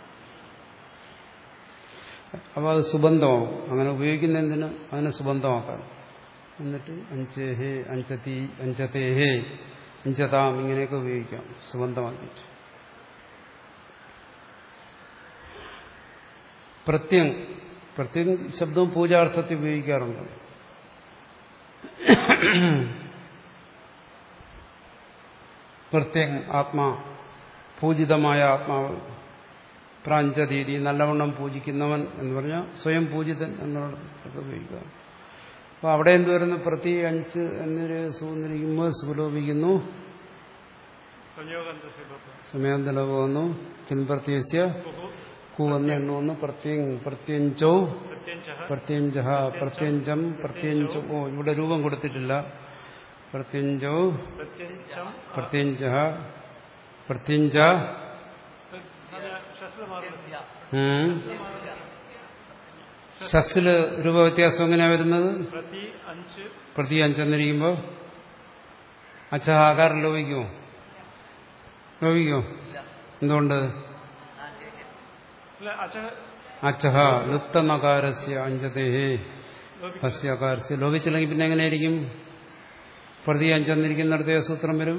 അപ്പോൾ അത് സുബന്ധമാവും അങ്ങനെ ഉപയോഗിക്കുന്നതിന് അതിനെ സുബന്ധമാക്കാം എന്നിട്ട് അഞ്ചേഹേ അഞ്ചത്തി അഞ്ചത്തേഹേ അഞ്ചതാം ഇങ്ങനെയൊക്കെ ഉപയോഗിക്കാം സുബന്ധമാക്കിയിട്ട് പ്രത്യങ് പ്രത്യങ് ശബ്ദവും പൂജാർത്ഥത്തിൽ ഉപയോഗിക്കാറുണ്ട് പ്രത്യങ് ആത്മാ പൂജിതമായ ആത്മാവ് പ്രാഞ്ചതീതി നല്ലവണ്ണം പൂജിക്കുന്നവൻ എന്ന് പറഞ്ഞാൽ സ്വയം പൂജിതൻ എന്നുള്ളത് ഉപയോഗിക്കുക അപ്പോൾ അവിടെ എന്ത് വരുന്നു പ്രതി അഞ്ച് എന്നൊരു സൂന്നിരിക്കുമ്പോൾ സുലോപിക്കുന്നു സംയോഗാന്തസ്യ സമയാന്തല പോകുന്നു കിൻപ്രത്യേകിച്ച് കുഹു കൂവന്ന് എണ്ണുവന്ന് പ്രത്യങ് പ്രത്യഞ്ചോ പ്രത്യഞ്ച പ്രത്യഞ്ച പ്രത്യഞ്ചം പ്രത്യഞ്ചോ ഓ ഇവിടെ രൂപം കൊടുത്തിട്ടില്ല പ്രത്യഞ്ചോ പ്രത്യഞ്ചം പ്രത്യഞ്ച പ്രത്യഞ്ച ശസ്ത്രമാർഗ ഉം. ഷസ്സില് രൂപ വ്യത്യാസം എങ്ങനെയാ വരുന്നത് പ്രതി അഞ്ച് പ്രതി അഞ്ചെന്നിരിക്കുമ്പോൾ അച്ഛ ആകാരം ലോപിക്കുമോ ലോപിക്കുമോ എന്തുകൊണ്ട് അല്ല അച്ഛ അച്ഛ ലുപ്തനകാരസ്യ അഞ്ചതേഹേ അസ്യ അകാരസ്യ ലോപിച്ചില്ലെങ്കിൽ പിന്നെ എങ്ങനെയായിരിക്കും പ്രതി അഞ്ചെന്നിരിക്കുന്നിടത്തെ സൂത്രം വരും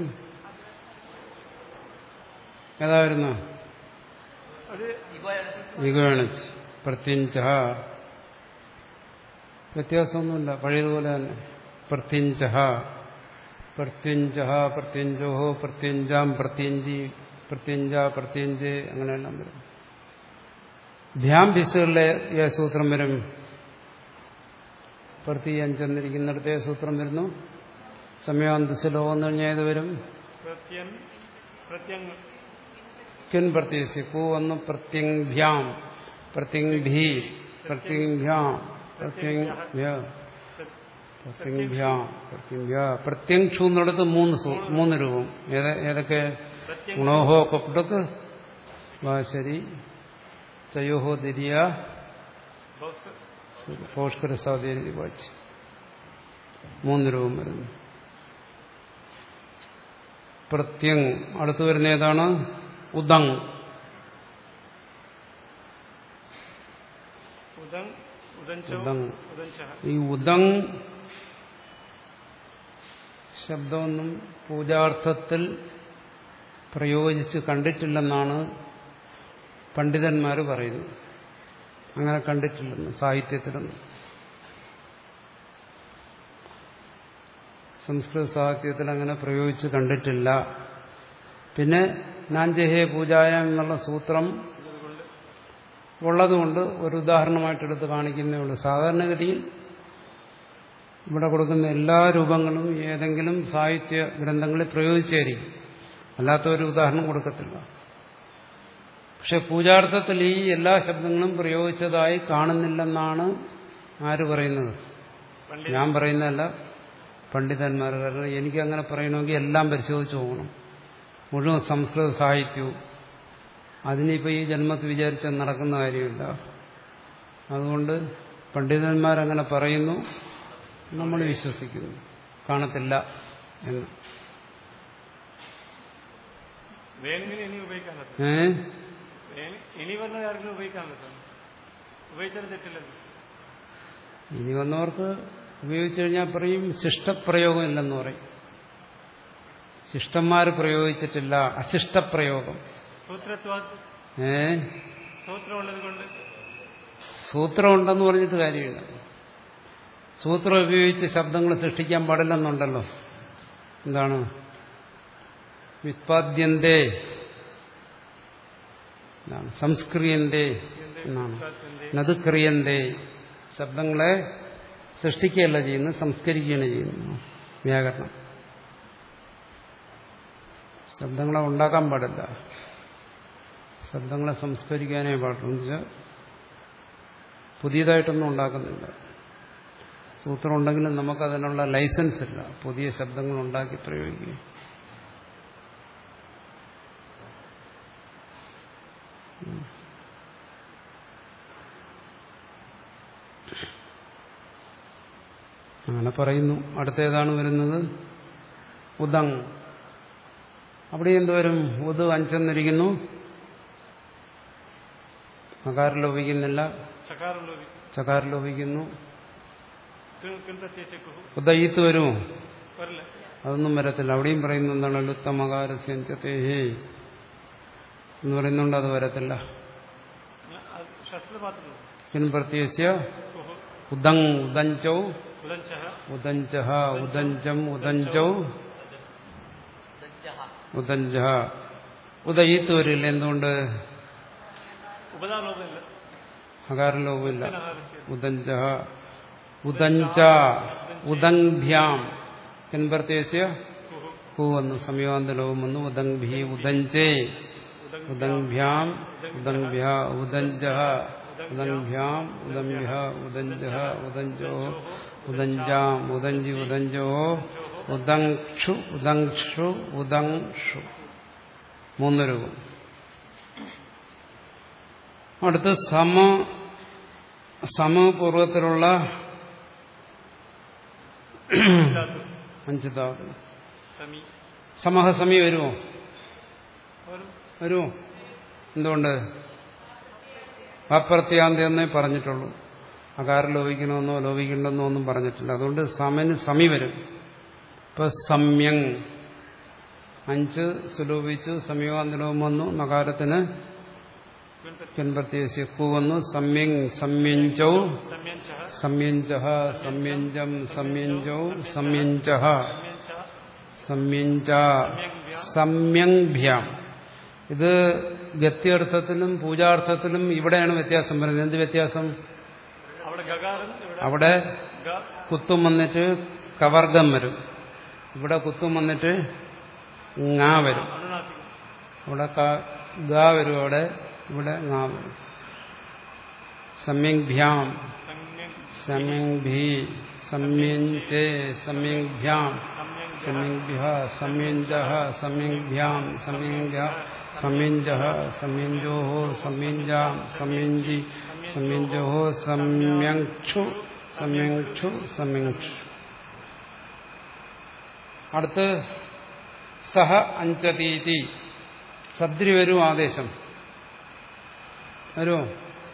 ഏതാ വരുന്ന അത് വിഗണിച്ച് പ്രത്യഞ്ച വ്യത്യാസമൊന്നുമില്ല പഴയതുപോലെ തന്നെ പ്രത്യഞ്ച പ്രത്യഞ്ച പ്രത്യഞ്ചോഹോ പ്രത്യഞ്ചാം പ്രത്യഞ്ചി പ്രത്യഞ്ച പ്രത്യഞ്ച് അങ്ങനെയെല്ലാം വരും ഭ്യാം ഭിസുകളിലെ ഏ സൂത്രം വരും പ്രത്യഞ്ചെന്നിരിക്കുന്നിടത്തെ സൂത്രം വരുന്നു സമയാന്തസിലോ എന്ന് കഴിഞ്ഞാൽ ഏത് വരും പ്രത്യൻ പ്രത്യങ് കിൻ പ്രത്യസി കൂ വന്നു പ്രത്യങ്ഭ്യാം പ്രത്യങ്ഭീ പ്രത്യങ്ഭ്യാം പ്രത്യങ്ഭ്യ പ്രത്യങ്ഭ്യാം പ്രത്യങ്ഭ്യ പ്രത്യങ്ഷു എന്നിടത്ത് മൂന്ന് സൂ- മൂന്ന് രൂപം ഏത ഏതൊക്കെ പ്രത്യങ് ഗുണോഹോ കൊക്കുടക്ക് വാശരി ചയോഹോ ദിരിയ ഭൗസ്ക- പോഷ്കര സാധേരി വാച്ച് മൂന്ന് രൂപം വരുന്നു പ്രത്യങ് അടുത്ത് വരുന്ന ഏതാണ് ഉദങ് ഉദങ് ഉദഞ്ചോ ഉദങ് ഉദഞ്ച ഈ ഉദങ് ശബ്ദമൊന്നും പൂജാർത്ഥത്തിൽ പ്രയോജിച്ച് കണ്ടിട്ടില്ലെന്നാണ് പണ്ഡിതന്മാർ പറയുന്നത് അങ്ങനെ കണ്ടിട്ടില്ലെന്ന് സാഹിത്യത്തിലൊന്നും സംസ്കൃത സാഹിത്യത്തിൽ അങ്ങനെ പ്രയോഗിച്ച് കണ്ടിട്ടില്ല പിന്നെ നാഞ്ചഹേ പൂജായ എന്നുള്ള സൂത്രം ഉള്ളതുകൊണ്ട് ഒരു ഉദാഹരണമായിട്ട് എടുത്ത് കാണിക്കുന്നേ ഉള്ളൂ സാധാരണഗതിയിൽ ഇവിടെ കൊടുക്കുന്ന എല്ലാ രൂപങ്ങളും ഏതെങ്കിലും സാഹിത്യ ഗ്രന്ഥങ്ങളിൽ പ്രയോഗിച്ചായിരിക്കും അല്ലാത്ത ഒരു ഉദാഹരണം കൊടുക്കത്തില്ല പക്ഷെ പൂജാർത്ഥത്തിൽ ഈ എല്ലാ ശബ്ദങ്ങളും പ്രയോഗിച്ചതായി കാണുന്നില്ലെന്നാണ് ആര് പറയുന്നത് പണ്ഡിത ഞാൻ പറയുന്നതല്ല പണ്ഡിതന്മാർ കാരണം എനിക്ക് അങ്ങനെ പറയണമെങ്കിൽ എല്ലാം പരിശോധിച്ച് പോകണം മുഴുവൻ സംസ്കൃത സാഹിത്യവും അതിനിപ്പോൾ ഈ ജന്മത്തിൽ വിചാരിച്ച നടക്കുന്ന കാര്യമില്ല അതുകൊണ്ട് പണ്ഡിതന്മാരങ്ങനെ പറയുന്നു നമ്മൾ വിശ്വസിക്കുന്നു കാണത്തില്ല എന്ന് വേണമെങ്കിൽ ഇനി ഉപയോഗിക്കാമല്ലോ ഏ വേണി- ഇനി വന്ന ആർക്കും ഉപയോഗിക്കാമല്ലോ സ്വാമി ഉപയോഗിച്ചാൽ തെറ്റില്ലല്ലോ ഇനി വന്നവർക്ക് ഉപയോഗിച്ചു കഴിഞ്ഞാൽ പറയും ശിഷ്ടപ്രയോഗം ഇല്ലെന്ന് പറയും ശിഷ്ടന്മാർ പ്രയോഗിച്ചിട്ടില്ല അശിഷ്ടപ്രയോഗം സൂത്രത്വാ ഏ സൂത്രം ഉള്ളത് കൊണ്ട് സൂത്രം ഉണ്ടെന്ന് പറഞ്ഞിട്ട് കാര്യമില്ല സൂത്രം ഉപയോഗിച്ച് ശബ്ദങ്ങൾ സൃഷ്ടിക്കാൻ പാടില്ലെന്നുണ്ടല്ലോ എന്താണ് വിത്പാദ്യന്തേ എന്താണ് സംസ്ക്രിയന്തേ എന്നാണ് നത് ക്രിയന്തേ ശബ്ദങ്ങളെ സൃഷ്ടിക്കുകയല്ല ചെയ്യുന്നത് സംസ്കരിക്കുകയാണ് ചെയ്യുന്നത് വ്യാകരണം ശബ്ദങ്ങളെ ഉണ്ടാക്കാൻ പാടില്ല ശബ്ദങ്ങളെ സംസ്കരിക്കാനേ പാടുള്ളൂ എന്ന് വെച്ചാൽ പുതിയതായിട്ടൊന്നും ഉണ്ടാക്കുന്നില്ല സൂത്രം ഉണ്ടെങ്കിലും നമുക്കതിനുള്ള ലൈസൻസ് ഇല്ല പുതിയ ശബ്ദങ്ങൾ ഉണ്ടാക്കി പ്രയോഗിക്കുക അങ്ങനെ പറയുന്നു അടുത്തേതാണ് വരുന്നത് ഉദങ് അവിടെ എന്തുവരും ഉദ് അഞ്ചെന്നിരിക്കുന്നു മകാരം ലോപിക്കുന്നില്ല ചകാരം ലോപി ചകാരം ലോപിക്കുന്നു കിൺപ്രത്യേകിച്ച് കുഹു ഉദയിത്ത് വരുമോ വരില്ല അതൊന്നും വരത്തില്ല അവിടെയും പറയുന്നു എന്താണ് ലുത്തമകാരസ്യന്തേഹേ എന്ന് പറയുന്നുണ്ട് അത് വരത്തില്ല അത് ശസ്ത്ര മാത്രമല്ല പിൻ പ്രത്യേകിച്ച് കുഹു ഉദങ് ഉദഞ്ചൗ ഉദഞ്ച ഉദഞ്ച ഉദഞ്ചം ഉദഞ്ചൗ ഉദഞ്ച ഉദയിത്ത് വരില്ല എന്തുകൊണ്ട് ഉപദാലോപമില്ല അകാരലോപമില്ല ആഹാരത്തിൽ ഉദഞ്ച ഉദഞ്ച ഉദങ്ഭ്യാം പിൻ പ്രത്യേകിച്ച് കുഹു ഹു വന്നു സംയോന്ത ലോകം വന്നു ഉദങ്ഭി ഉദഞ്ചേ ഉദങ്ഭ്യാം ഉദങ്ഭ്യ ഉദഞ്ച ഉദങ്ഭ്യാം ഉദംഭ്യ ഉദഞ്ച ഉദഞ്ചോ ഉദഞ്ചാം ഉദഞ്ചി ഉദഞ്ചോ ഉദങ്ഷു ഉദങ്ഷു ഉദങ്ഷു മൂന്ന് രൂപം അടുത്ത് സമ സമപൂർവത്തിലുള്ള ധാതു അഞ്ച് ധാതു സമി സമഹസമി വരുമോ വരും വരുമോ എന്തുകൊണ്ട് അപ്രത്യാന്തി എന്നേ പറഞ്ഞിട്ടുള്ളൂ അകാരം ലോപിക്കണമെന്നോ ലോപിക്കണ്ടെന്നോ ഒന്നും പറഞ്ഞിട്ടില്ല അതുകൊണ്ട് സമന് സമി വരും ഇപ്പൊ സമ്യങ് അഞ്ച് സുലോപിച്ചു സമയോന്തരവും വന്നു നകാരത്തിന് കിൺപ്രത്യേകിച്ച് പിൻപ്രത്യേകിച്ച് കു വന്നു സമ്യങ് സംയഞ്ചൗ സംയഞ്ച സംയഞ്ച സംയഞ്ചം സംയഞ്ചൗ സംയഞ്ച സംയഞ്ച സംയഞ്ച സമ്യങ്ഭ്യാം ഇത് ഗത്യർത്ഥത്തിലും പൂജാർത്ഥത്തിലും ഇവിടെയാണ് വ്യത്യാസം വരുന്നത് എന്ത് വ്യത്യാസം അവിടെ ഗകാരം ഇവിടെ അവിടെ ഗ കുത്തും വന്നിട്ട് കവർഗം വരും ഇവിടെ കുത്തും വന്നിട്ട് ങാ വരും അനുനാസികം അവിടെ ക- ഗ വരും അവിടെ ഇവിടെ ങാ വരും സമ്യങ്ഭ്യാം സംയങ് സമ്യങ്ഭി സംയഞ്ചേ സംയങ്ഭ്യാം സംയഞ്ച സംയങ്ഭ്യ സംയഞ്ച സംയങ്ഭ്യാം സംയങ്ഭ്യ സംയഞ്ച സംയഞ്ചോ സംയഞ്ചാം സംയഞ്ചി സംയഞ്ചോ സംയക്ഷു സംയക്ഷു സംയക്ഷു അടുത്ത് സഹ അഞ്ചതീതി സദ്രി വരും ആദേശം വരുമോ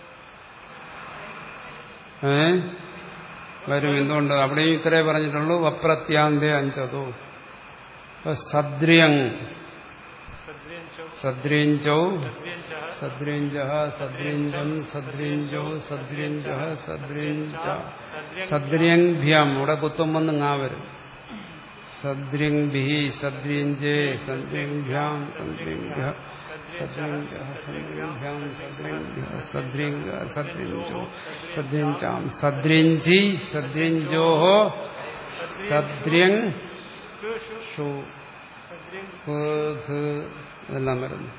ഏ വരും എന്തുകൊണ്ട് അവിടെയും ഇത്രേ പറഞ്ഞിട്ടുള്ളൂ വപ്രത്യാന്തേ അഞ്ചതോ ഇപ്പൊ സദ്രിയങ് സദ്രിയഞ്ചോ സദ്രിയഞ്ചോ സദ്രിയഞ്ച സദ്രിയഞ്ച സദ്രിയഞ്ചം സദ്രിയഞ്ചോ സദ്രിയഞ്ച സദ്രിയഞ്ച സദ്രിയങ് സദ്രിയങ്ഭ്യാം ഇവിടെ കുത്തും വന്ന് ങ്ങാ വരും സദ്രിയങ്ഭി സദ്രിയഞ്ചേ സദ്രിയങ്ഭ്യാം സദ്രിയങ്ഭ്യ സദ്രിഞ്ച സദ്രിഭ്യാം സദ്രിഞ്ച സദ്രിംഗ സദ്രിഞ്ചോ സദ്രിഞ്ചാം സദ്രിഞ്ചി സദ്രിഞ്ചോഹോ സദ്ര്യങ് ഷു ഷു ഷു സദ്രിങ് ഫ്, ഘ് ഇതെല്ലാം വരുന്നു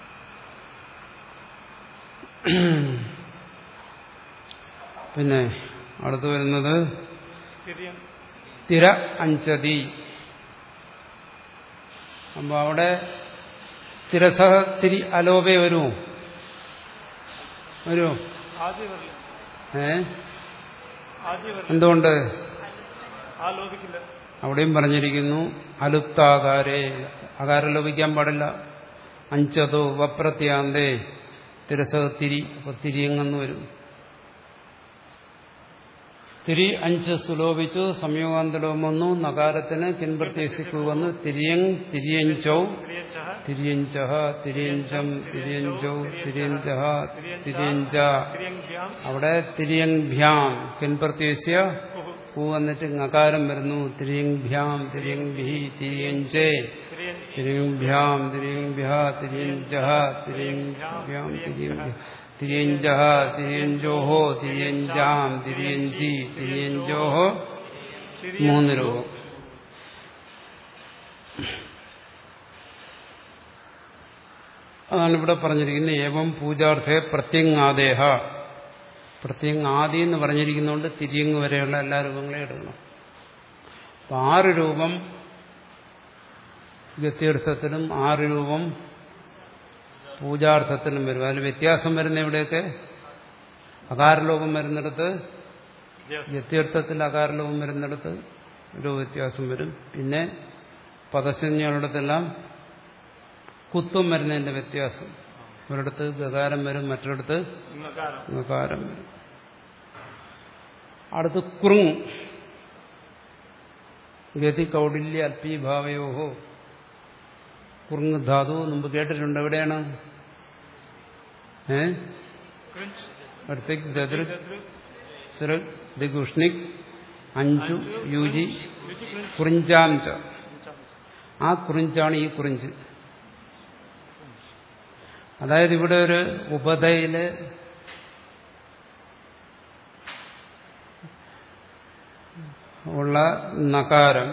പിന്നെ അടുത്ത് വരുന്നത് തിരിയം തിര അഞ്ചതി അപ്പൊ അവിടെ തിരസഹ തിരി അലോപേ വരുമോ വരുമോ ആദ്യ വരില്ല ഏ ആദ്യ വരില്ല എന്തുകൊണ്ട് ആ ലോപിക്കില്ല അവിടെയും പറഞ്ഞിരിക്കുന്നു അലുപ്താകാരെ അകാരം ലോപിക്കാൻ പാടില്ല അഞ്ചതോ വപ്രത്യാന്തേ തിരസഹ തിരി അപ്പൊ തിരിയങ്ങെന്ന് വരും തിരി അഞ്ച് സുലോപിച്ചു സംയോഗാന്തരവും വന്നു നകാരത്തിന് കിൻപ്രത്യേസിക്കു വന്നു തിരിയങ് തിരിയഞ്ചോ തിരിയഞ്ച തിരിയഞ്ചഹ തിരിയഞ്ചം തിരിയഞ്ചോ തിരിയഞ്ചഹ തിരിയഞ്ച തിരിയങ്ഭ്യാം അവിടെ തിരിയങ്ഭ്യാം കിൻപ്രത്യേസ്യ കുഹു പൂ വന്നിട്ട് നകാരം വരുന്നു തിരിയങ്ഭ്യാം തിരിയങ്ഭി തിരിയഞ്ചേ തിരിയൻ തിരിയങ്ഭ്യാം തിരിയങ്ഭ്യ തിരിയഞ്ചഹ തിരിയങ്ഭ്യാം തിരിയങ്ഭ്യ തിരിയഞ്ചഹ തിരിയഞ്ചോഹോ തിരിയഞ്ചാം തിരിയഞ്ചി തിരിയഞ്ചോഹോ മൂന്ന് രൂപം അതാണ് ഇവിടെ പറഞ്ഞിരിക്കുന്നത് ഏവം പൂജാർത്ഥേ പ്രത്യങ്ങാദേഹ പ്രത്യങ്ങാദി എന്ന് പറഞ്ഞിരിക്കുന്നതുകൊണ്ട് തിരിയങ്ങ് വരെയുള്ള എല്ലാ രൂപങ്ങളെയും എടുക്കണം അപ്പൊ ആറ് രൂപം ഗത്യർത്ഥത്തിലും ആറ് രൂപം പൂജാർത്ഥത്തിലും വരും അതിൽ വ്യത്യാസം വരുന്ന എവിടെയൊക്കെ അകാരലോകം വരുന്നിടത്ത് ഗത്യർത്ഥത്തിൽ അകാരലോകം വരുന്നിടത്ത് ഒരു വ്യത്യാസം വരും പിന്നെ പദസഞ്ജകളിടത്തെല്ലാം കുത്വം വരുന്നതിന്റെ വ്യത്യാസം ഒരിടത്ത് ഗകാരം വരും മറ്റൊരിടത്ത് ഇങ്ങക്കാരം ഗകാരം വരും അടുത്ത് കുറുങ് ഗതി കൗടില്യ അല്പീഭാവയോഹോ കുറുങ് ധാതു മുമ്പ് കേട്ടിട്ടുണ്ട് എവിടെയാണ് ഏ ക്രിഞ്ച് അടുത്തേക്ക് ദദൃക് ദദ്രു സിറക് ദിഗുഷ്ണിക് അഞ്ചു യൂജി രുചി ക്രിഞ്ച് കുറിഞ്ചാംച ആ കുറിഞ്ചാണ് ഈ കുറിഞ്ച് അതായത് ഇവിടെ ഒരു ഉപതയില് ഉള്ള നകാരം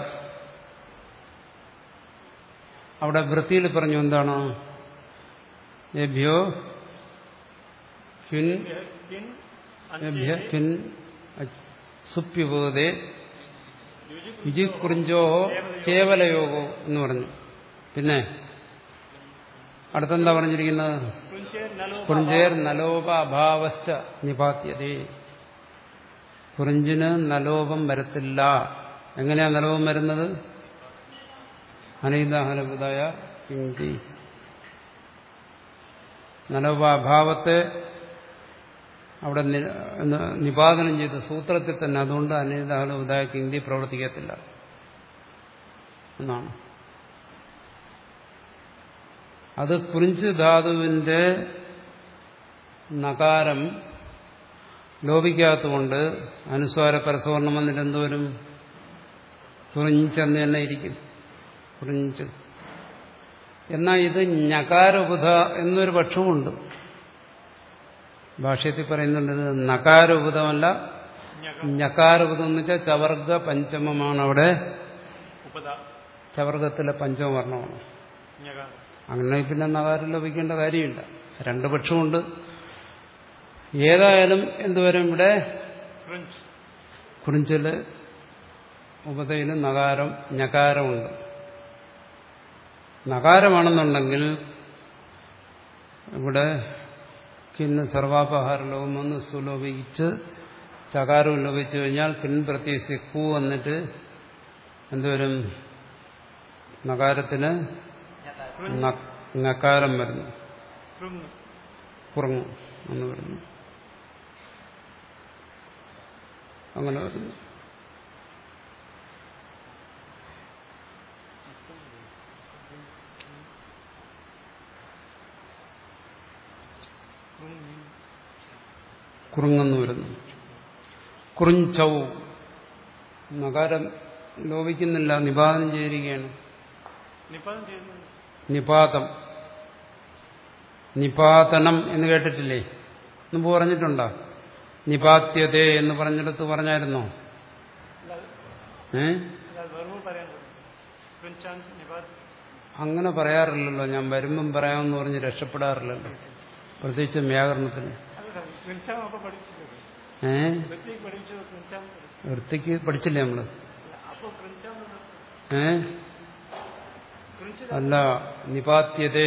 അവിടെ വൃത്തിയിൽ പറഞ്ഞു എന്താണ് ലഭ്യോ ക്യുൻ കിൻ ലഭ്യ അഞ്ചേ ക്യുൻ സുപ്യുപോതേ രുചി വിജിക്കുറിഞ്ചോഹോ കേവലയോഗോ എന്ന് പറഞ്ഞു പിന്നെ അടുത്തെന്താ പറഞ്ഞിരിക്കുന്നത് കുഞ്ചേ നലോ കുറിഞ്ചേർ നലോപ അഭാവശ്ച നിപാത്യതേ കുറിഞ്ചിന് നലോപം വരത്തില്ല എങ്ങനെയാ നലോപം വരുന്നത് അനീതാഹനബുദായ കിങ്കി നലോപാഭാവത്തെ അവിടെ നി- ന- നിപാതനം ചെയ്ത സൂത്രത്തിൽ തന്നെ അതുകൊണ്ട് അനീതാഹന ഉദായ കിങ്കി പ്രവർത്തിക്കത്തില്ല എന്നാണ് അത് കുറിഞ്ച് ധാതുവിന്റെ നകാരം ലോപിക്കാത്തതുകൊണ്ട് അനുസ്വാര പരസ്വർണം വന്നിട്ട് എന്തോരും കുറിഞ്ചെന്ന് തന്നെ ഇരിക്കും കുറിഞ്ച് എന്നാൽ ഇത് ഞകാരബുധ എന്നൊരു പക്ഷവുമുണ്ട് ഭാഷ്യത്തിൽ പറയുന്നുണ്ട് ഇത് നകാരബുധമല്ല ഞക ഞകാരബുധം എന്ന് വെച്ചാൽ ചവർഗ പഞ്ചമമാണ് അവിടെ ഉപദ ചവർഗത്തിലെ പഞ്ചമവർണ്ണമാണ് ഞക അങ്ങനെ പിന്നെ നകാരം ലഭിക്കേണ്ട കാര്യമില്ല രണ്ട് പക്ഷമുണ്ട് ഏതായാലും എന്തുവരും ഇവിടെ ക്രിഞ്ച് കുറിഞ്ചില് ഉപതയിലും നകാരം ഞകാരമുണ്ട് നകാരമാണെന്നുണ്ടെങ്കിൽ ഇവിടെ കിന്ന് സർവാപഹാര ലോകം വന്ന് സുലോപിച്ച് ചകാരം ലോപിച്ചു കഴിഞ്ഞാൽ കിൻ പ്രത്യേകിച്ച് കൂ വന്നിട്ട് എന്തുവരും നകാരത്തിന് ന- നക്കാരം വരുന്നു കൃങ് കുറങ്ങും എന്ന് വരുന്നു അങ്ങനെ വരുന്നു കൃങ് കുറുങ്ങെന്ന് വരുന്നു കുറിഞ്ചൗ നകാരം ലോപിക്കുന്നില്ല നിപാതനം ചെയ്തിരിക്കുകയാണ് നിപാതം ചെയ്യുന്നു നിപാതം നിപാതനം എന്ന് കേട്ടിട്ടില്ലേ മുമ്പ് പറഞ്ഞിട്ടുണ്ടോ നിപാത്യതേ എന്ന് പറഞ്ഞിടത്ത് പറഞ്ഞായിരുന്നോ ഏ വെറുതെ പറയാൻ ക്രിഞ്ചാൻ നിപാത് അങ്ങനെ പറയാറില്ലല്ലോ ഞാൻ വരുമ്പം പറയാമെന്ന് പറഞ്ഞ് രക്ഷപ്പെടാറില്ലല്ലോ പ്രത്യേകിച്ച് വ്യാകരണത്തിന് അല്ല സാർ ക്രിഞ്ചാൻ അപ്പൊ പഠിച്ചത് ഏ വൃത്തിക്ക് പഠിച്ചത് ക്രിഞ്ചാൻ വൃത്തിക്ക് പഠിച്ചില്ലേ നമ്മള് അപ്പൊ ക്രിഞ്ചാൻ ഏ ക്രിഞ്ച് അല്ല നിപാത്യതേ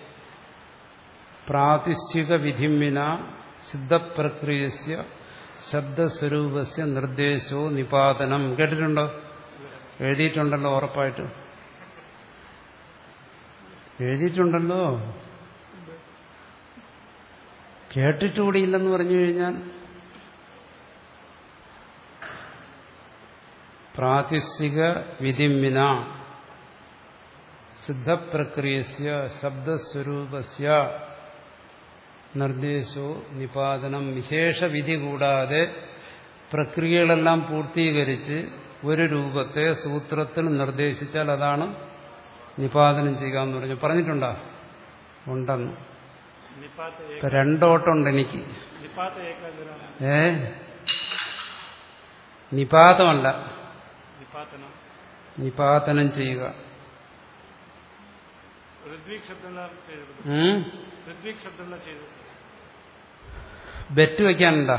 പ്രാതിശിക വിധിമ്മിന സിദ്ധപ്രക്രിയസ്യ ശബ്ദസ്വരൂപസ്യ നിർദ്ദേശോ നിപാതനം കേട്ടിട്ടുണ്ടോ എഴുതിയിട്ടുണ്ടല്ലോ ഉറപ്പായിട്ട് എഴുതിയിട്ടുണ്ടല്ലോ കേട്ടിട്ടുകൂടിയില്ലെന്ന് പറഞ്ഞു കഴിഞ്ഞാൽ പ്രാതിശിക വിധിമ്മിന സിദ്ധപ്രക്രിയസ്യ ശബ്ദസ്വരൂപസ്യ നിർദ്ദേശോ നിപാതനം വിശേഷ വിധി കൂടാതെ പ്രക്രിയകളെല്ലാം പൂർത്തീകരിച്ച് ഒരു രൂപത്തെ സൂത്രത്തിൽ നിർദ്ദേശിച്ചാൽ അതാണ് നിപാതനം ചെയ്യുക എന്ന് പറഞ്ഞു പറഞ്ഞിട്ടുണ്ടോ ഉണ്ടെന്ന് നിപാത്ത് ഇപ്പൊ രണ്ടോട്ടുണ്ട് എനിക്ക് നിപാത്ത് ഏകാഗ്രമാണ് ഏ നിപാതമല്ല നിപാതനം നിപാതനം ചെയ്യുക ഋദ്വീക് ശബ്ദം ചെയ്തത് ഉം? ഋദ്വീക് ശബ്ദം ചെയ്തത് ബെറ്റ് വെക്കാനുണ്ടോ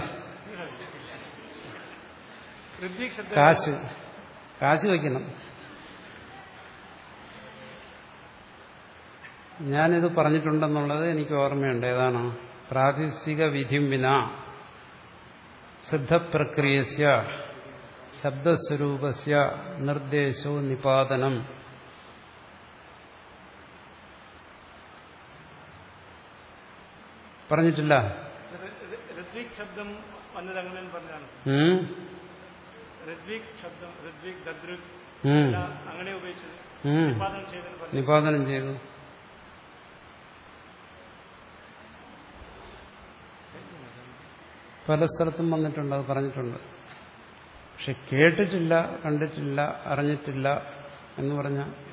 ഋദ്വീക് ശബ്ദം കാശ് കാശ് വയ്ക്കണം ഞാനിത് പറഞ്ഞിട്ടുണ്ടെന്നുള്ളത് എനിക്ക് ഓർമ്മയുണ്ട് ഏതാണ് പ്രാദേശിക വിധിം വിന സിദ്ധപ്രക്രിയസ്യ ശബ്ദസ്വരൂപസ്യ നിർദ്ദേശോ നിപാതനം പറഞ്ഞിട്ടില്ല ഋദ്വീക് ശബ്ദം വന്നത് അങ്ങനെ പറഞ്ഞതാണ് ഉം? ഋദ്വീക് ശബ്ദം ഋദ്വീക് ദദ്രുക് ഉം. എല്ലാം അങ്ങനെ ഉപയോഗിച്ചത് ഉം. നിപാതനം ചെയ്തെന്ന് പറഞ്ഞു നിപാതനം ചെയ്തു പല സ്ഥലത്തും വന്നിട്ടുണ്ട് അത് പറഞ്ഞിട്ടുണ്ട് പക്ഷെ കേട്ടിട്ടില്ല കണ്ടിട്ടില്ല അറിഞ്ഞിട്ടില്ല എന്ന് പറഞ്ഞാൽ